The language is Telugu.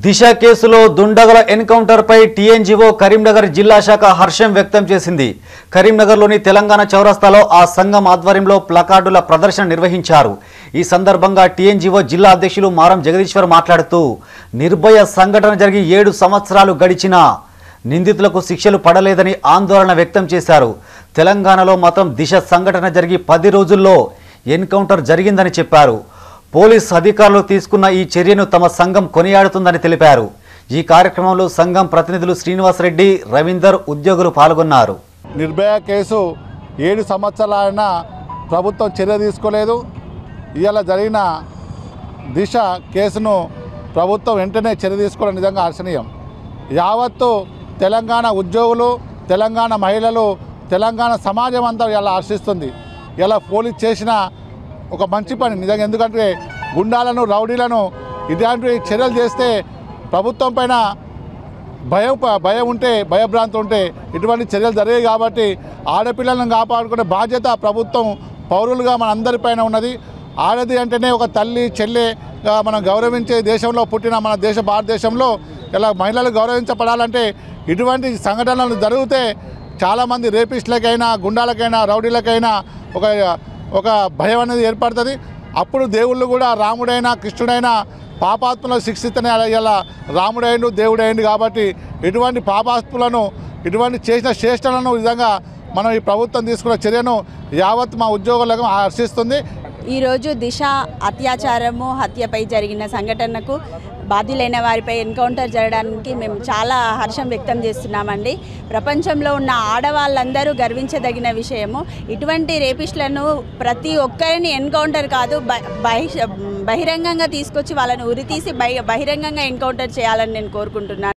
దిశ కేసులో దుండగల ఎన్కౌంటర్పై టీఎన్జీఓ కరీంనగర్ జిల్లా శాఖ హర్షం వ్యక్తం చేసింది కరీంనగర్లోని తెలంగాణ చౌరస్తాలో ఆ సంఘం ఆధ్వర్యంలో ప్లకార్డుల ప్రదర్శన నిర్వహించారు ఈ సందర్భంగా టీఎన్జీఓ జిల్లా అధ్యక్షులు మారం జగదీశ్వర్ మాట్లాడుతూ నిర్భయ సంఘటన జరిగి ఏడు సంవత్సరాలు గడిచినా నిందితులకు శిక్షలు పడలేదని ఆందోళన వ్యక్తం చేశారు తెలంగాణలో మాత్రం దిశ సంఘటన జరిగి పది రోజుల్లో ఎన్కౌంటర్ జరిగిందని చెప్పారు పోలీస్ అధికారులు తీసుకున్న ఈ చర్యను తమ సంఘం కొనియాడుతుందని తెలిపారు ఈ కార్యక్రమంలో సంఘం ప్రతినిధులు శ్రీనివాసరెడ్డి రవీందర్ ఉద్యోగులు పాల్గొన్నారు నిర్భయ కేసు ఏడు సంవత్సరాలైనా ప్రభుత్వం చర్య తీసుకోలేదు ఇవాళ జరిగిన దిశ కేసును ప్రభుత్వం వెంటనే చర్య తీసుకోవడం నిజంగా హర్షణీయం యావత్తు తెలంగాణ ఉద్యోగులు తెలంగాణ మహిళలు తెలంగాణ సమాజం అంతా ఇలా హర్షిస్తుంది ఇలా పోలీస్ చేసిన ఒక మంచి పని నిజంగా ఎందుకంటే గుండాలను రౌడీలను ఇలాంటి చర్యలు చేస్తే ప్రభుత్వం పైన భయం భయం ఉంటే భయభ్రాంతి ఉంటే ఇటువంటి చర్యలు జరిగాయి కాబట్టి ఆడపిల్లలను కాపాడుకునే బాధ్యత ప్రభుత్వం పౌరులుగా మన అందరిపైన ఉన్నది ఆడది అంటేనే ఒక తల్లి చెల్లెగా మనం గౌరవించే దేశంలో పుట్టిన మన దేశ భారతదేశంలో ఇలా మహిళలు గౌరవించబడాలంటే ఇటువంటి సంఘటనలు జరిగితే చాలామంది రేపిస్టులకైనా గుండాలకైనా రౌడీలకైనా ఒక ఒక భయం అనేది ఏర్పడుతుంది అప్పుడు దేవుళ్ళు కూడా రాముడైనా కృష్ణుడైనా పాపాత్ములను శిక్షిస్తేనే అలా ఇలా రాముడైండు దేవుడైండు కాబట్టి ఇటువంటి పాపాత్ములను ఇటువంటి చేసిన చేష్టలను విధంగా మనం ఈ ప్రభుత్వం తీసుకున్న చర్యను యావత్ మా ఉద్యోగులకు హర్షిస్తుంది ఈరోజు దిశ అత్యాచారము హత్యపై జరిగిన సంఘటనకు బాధ్యులైన వారిపై ఎన్కౌంటర్ జరగడానికి మేము చాలా హర్షం వ్యక్తం చేస్తున్నామండి ప్రపంచంలో ఉన్న ఆడవాళ్ళందరూ గర్వించదగిన విషయము ఇటువంటి రేపిస్టులను ప్రతి ఒక్కరిని ఎన్కౌంటర్ కాదు బ- బహిష్ బహిరంగంగా తీసుకొచ్చి వాళ్ళని ఉరితీసి బహి బహిరంగంగా ఎన్కౌంటర్ చేయాలని నేను కోరుకుంటున్నాను